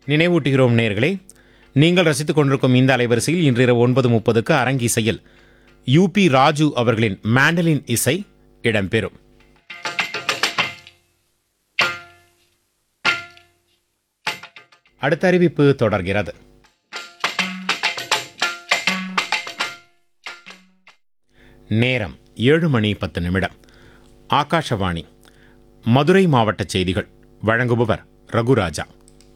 நினைவூட்டுகிறோம் நேர்களே நீங்கள் ரசித்துக் கொண்டிருக்கும் இந்த அலைவரிசையில் இன்று இரவு ஒன்பது முப்பதுக்கு அரங்கிசையில் யூபி ராஜு அவர்களின் மேண்டலின் இசை இடம்பெறும் அடுத்த அறிவிப்பு தொடர்கிறது நேரம் ஏழு மணி பத்து நிமிடம் ஆகாஷவாணி மதுரை மாவட்ட செய்திகள் வழங்குபவர் ரகுராஜா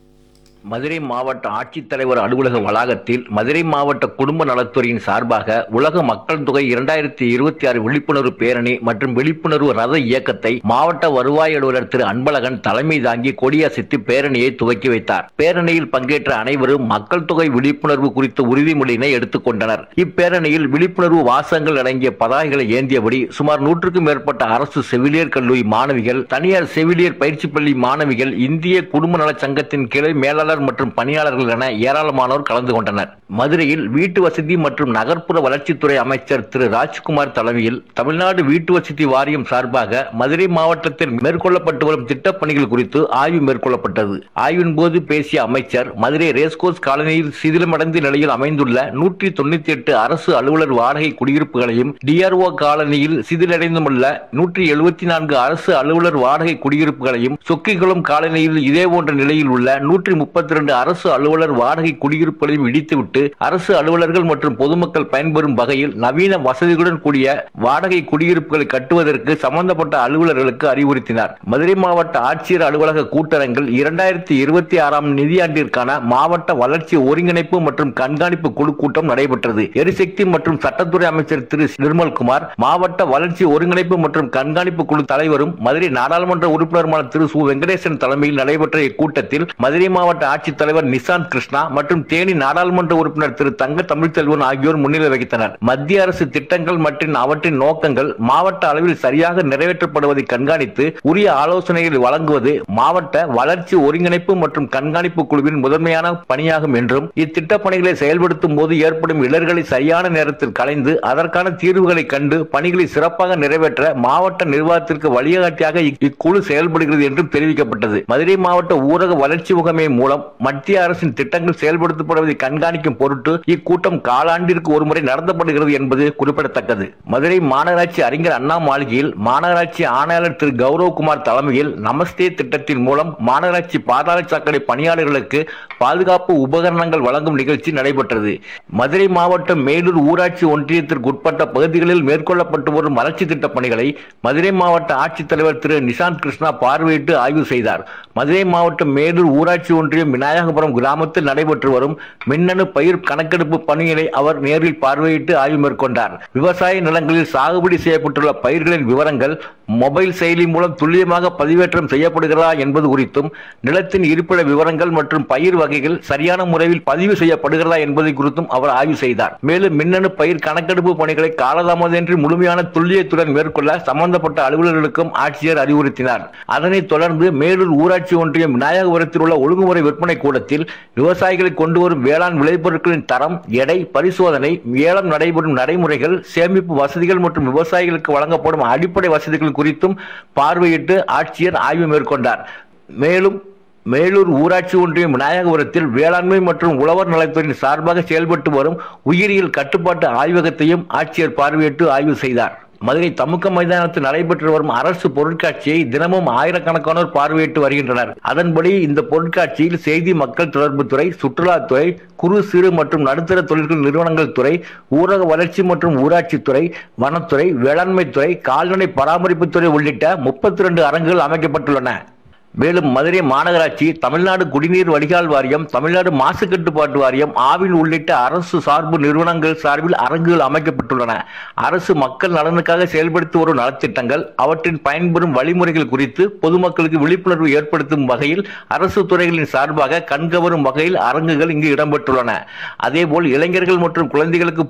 மதுரை மாவட்ட ஆட்சித்தலைவர் அலுவலக வளாகத்தில் மதுரை மாவட்ட குடும்ப நலத்துறையின் சார்பாக உலக மக்கள் தொகை இரண்டாயிரத்தி இருபத்தி ஆறு விழிப்புணர்வு பேரணி மற்றும் விழிப்புணர்வு ரத இயக்கத்தை மாவட்ட வருவாய் அலுவலர் திரு அன்பழகன் தலைமை தாங்கி கொடியசைத்து பேரணியை துவக்கி வைத்தார் பேரணியில் பங்கேற்ற அனைவரும் மக்கள் தொகை விழிப்புணர்வு குறித்த உறுதிமொழியினை எடுத்துக்கொண்டனர் இப்பேரணியில் விழிப்புணர்வு வாசகங்கள் அடங்கிய பதாகைகளை ஏந்தியபடி சுமார் நூற்றுக்கும் மேற்பட்ட அரசு செவிலியர் கல்லூரி மாணவிகள் தனியார் செவிலியர் பயிற்சி பள்ளி மாணவிகள் இந்திய குடும்ப நலச் சங்கத்தின் கிளை மேலாளர் மற்றும் பணியாளர்கள் என ஏராளமானோர் கலந்து கொண்டனர் மதுரையில் வீட்டு வசதி மற்றும் நகர்ப்புற வளர்ச்சித்துறை அமைச்சர் திரு ராஜ்குமார் தலைமையில் தமிழ்நாடு வீட்டு வசதி வாரியம் சார்பாக மதுரை மாவட்டத்தில் மேற்கொள்ளப்பட்டு வரும் திட்டப் பணிகள் குறித்து ஆய்வு மேற்கொள்ளப்பட்டது ஆய்வின் போது பேசிய அமைச்சர் மதுரை ரேஸ்கோர்ஸ் காலனியில் சிதிலமடைந்த நிலையில் அமைந்துள்ள நூற்றி தொண்ணூத்தி எட்டு அரசு அலுவலர் வாடகை குடியிருப்புகளையும் டிஆர்ஓ காலனியில் சிதிலடைந்துள்ள நூற்றி எழுபத்தி நான்கு அரசு அலுவலர் வாடகை குடியிருப்புகளையும் சொக்கிகுளம் காலனியில் இதே போன்ற நிலையில் உள்ள நூற்றி முப்பத்தி ரெண்டு அரசு அலுவலர் வாடகை குடியிருப்புகளையும் இடித்துவிட்டு அரசு அலுவலர்கள் மற்றும் பொதுமக்கள் பயன்பெறும் வகையில் நவீன வசதிகளுடன் கூடிய வாடகை குடியிருப்புகளை கட்டுவதற்கு சம்பந்தப்பட்ட அலுவலர்களுக்கு அறிவுறுத்தினார் மதுரை மாவட்ட ஆட்சியர் அலுவலக கூட்டரங்கில் இரண்டாயிரத்தி இருபத்தி ஆறாம் நிதியாண்டிற்கான மாவட்ட வளர்ச்சி ஒருங்கிணைப்பு மற்றும் கண்காணிப்பு குழு கூட்டம் நடைபெற்றது எரிசக்தி மற்றும் சட்டத்துறை அமைச்சர் திரு நிர்மல்குமார் மாவட்ட வளர்ச்சி ஒருங்கிணைப்பு மற்றும் கண்காணிப்பு குழு தலைவரும் மதுரை நாடாளுமன்ற உறுப்பினருமான திரு சு வெங்கடேசன் தலைமையில் நடைபெற்ற இக்கூட்டத்தில் மதுரை மாவட்ட ஆட்சித்தலைவர் நிசாந்த் கிருஷ்ணா மற்றும் தேனி நாடாளுமன்ற உறுப்பினர் திரு தங்க தமிழ்ச்செல்வன் ஆகியோர் முன்னிலை வகித்தனர் மத்திய அரசு திட்டங்கள் மற்றும் அவற்றின் நோக்கங்கள் மாவட்ட அளவில் சரியாக நிறைவேற்றப்படுவதை கண்காணித்து உரிய ஆலோசனைகளை வழங்குவது மாவட்ட வளர்ச்சி ஒருங்கிணைப்பு மற்றும் கண்காணிப்பு குழுவின் முதன்மையான பணியாகும் என்றும் இத்திட்ட பணிகளை செயல்படுத்தும் போது ஏற்படும் இடர்களை சரியான நேரத்தில் களைந்து அதற்கான தீர்வுகளை கண்டு பணிகளை சிறப்பாக நிறைவேற்ற மாவட்ட நிர்வாகத்திற்கு வழிகாட்டியாக இக்- இக்குழு செயல்படுகிறது என்றும் தெரிவிக்கப்பட்டது மதுரை மாவட்ட ஊரக வளர்ச்சி முகமை மூலம் மத்திய அரசின் திட்டங்கள் செயல்படுத்தப்படுவதை கண்காணிக்கும் பொருட்டு இக்கூட்டம் காலாண்டிற்கு ஒருமுறை நடத்தப்படுகிறது என்பது குறிப்பிடத்தக்கது மதுரை மாநகராட்சி அறிஞர் அண்ணா மாளிகையில் மாநகராட்சி ஆணையாளர் திரு கௌரவகுமார் தலைமையில் நமஸ்தே திட்டத்தின் மூலம் மாநகராட்சி பாதாள சாக்கடை பணியாளர்களுக்கு பாதுகாப்பு உபகரணங்கள் வழங்கும் நிகழ்ச்சி நடைபெற்றது மதுரை மாவட்டம் மேலூர் ஊராட்சி ஒன்றியத்திற்கு உட்பட்ட பகுதிகளில் மேற்கொள்ளப்பட்டு வரும் வளர்ச்சி திட்டப் பணிகளை மதுரை மாவட்ட ஆட்சித்தலைவர் திரு நிசாந்த் கிருஷ்ணா பார்வையிட்டு ஆய்வு செய்தார் மதுரை மாவட்டம் மேலூர் ஊராட்சி ஒன்றியம் விநாயகபுரம் கிராமத்தில் நடைபெற்று வரும் மின்னணு பயிர் கணக்கெடுப்பு பணிகளை அவர் நேரில் பார்வையிட்டு ஆய்வு மேற்கொண்டார் விவசாய நிலங்களில் சாகுபடி செய்யப்பட்டுள்ள பயிர்களின் விவரங்கள் மொபைல் செயலி மூலம் துல்லியமாக பதிவேற்றம் செய்யப்படுகிறதா என்பது குறித்தும் நிலத்தின் இருப்பிட விவரங்கள் மற்றும் பயிர் வகைகள் சரியான முறையில் பதிவு செய்யப்படுகிறதா என்பது குறித்தும் அவர் ஆய்வு செய்தார் மேலும் மின்னணு பயிர் கணக்கெடுப்பு பணிகளை காலதாமதமின்றி முழுமையான துல்லியத்துடன் மேற்கொள்ள சம்பந்தப்பட்ட அலுவலர்களுக்கும் ஆட்சியர் அறிவுறுத்தினார் அதனைத் தொடர்ந்து மேலூர் ஊராட்சி ஒன்றியம் விநாயகபுரத்தில் உள்ள ஒழுங்குமுறை விற்பனை கூடத்தில் விவசாயிகளை கொண்டு வரும் வேளாண் விளைபொருட்களின் தரம் எடை பரிசோதனை ஏலம் நடைபெறும் நடைமுறைகள் சேமிப்பு வசதிகள் மற்றும் விவசாயிகளுக்கு வழங்கப்படும் அடிப்படை வசதிகள் குறித்தும் பார்வையிட்டு ஆட்சியர் ஆய்வு மேற்கொண்டார் மேலும் மேலூர் ஊராட்சி ஒன்றியம் விநாயகபுரத்தில் வேளாண்மை மற்றும் உழவர் நலத்துறையின் சார்பாக செயல்பட்டு வரும் உயிரியல் கட்டுப்பாட்டு ஆய்வகத்தையும் ஆட்சியர் பார்வையிட்டு ஆய்வு செய்தார் மதுரை தமுக்க மைதானத்தில் நடைபெற்று வரும் அரசு பொருட்காட்சியை தினமும் ஆயிரக்கணக்கானோர் பார்வையிட்டு வருகின்றனர் அதன்படி இந்த பொருட்காட்சியில் செய்தி மக்கள் தொடர்புத்துறை சுற்றுலாத்துறை குறு சிறு மற்றும் நடுத்தர தொழில்கள் நிறுவனங்கள் துறை ஊரக வளர்ச்சி மற்றும் ஊராட்சித்துறை வனத்துறை வேளாண்மைத்துறை கால்நடை பராமரிப்புத்துறை உள்ளிட்ட முப்பத்தி ரெண்டு அரங்குகள் அமைக்கப்பட்டுள்ளன மேலும் மதுரை மாநகராட்சி தமிழ்நாடு குடிநீர் வடிகால் வாரியம் தமிழ்நாடு மாசு கட்டுப்பாட்டு வாரியம் ஆவின் உள்ளிட்ட அரசு சார்பு நிறுவனங்கள் சார்பில் அரங்குகள் அமைக்கப்பட்டுள்ளன அரசு மக்கள் நலனுக்காக செயல்படுத்தி வரும் நலத்திட்டங்கள் அவற்றின் பயன்பெறும் வழிமுறைகள் குறித்து பொதுமக்களுக்கு விழிப்புணர்வு ஏற்படுத்தும் வகையில் அரசு துறைகளின் சார்பாக கண்கவரும் வகையில் அரங்குகள் இங்கு இடம்பெற்றுள்ளன அதேபோல் இளைஞர்கள் மற்றும் குழந்தைகளுக்கு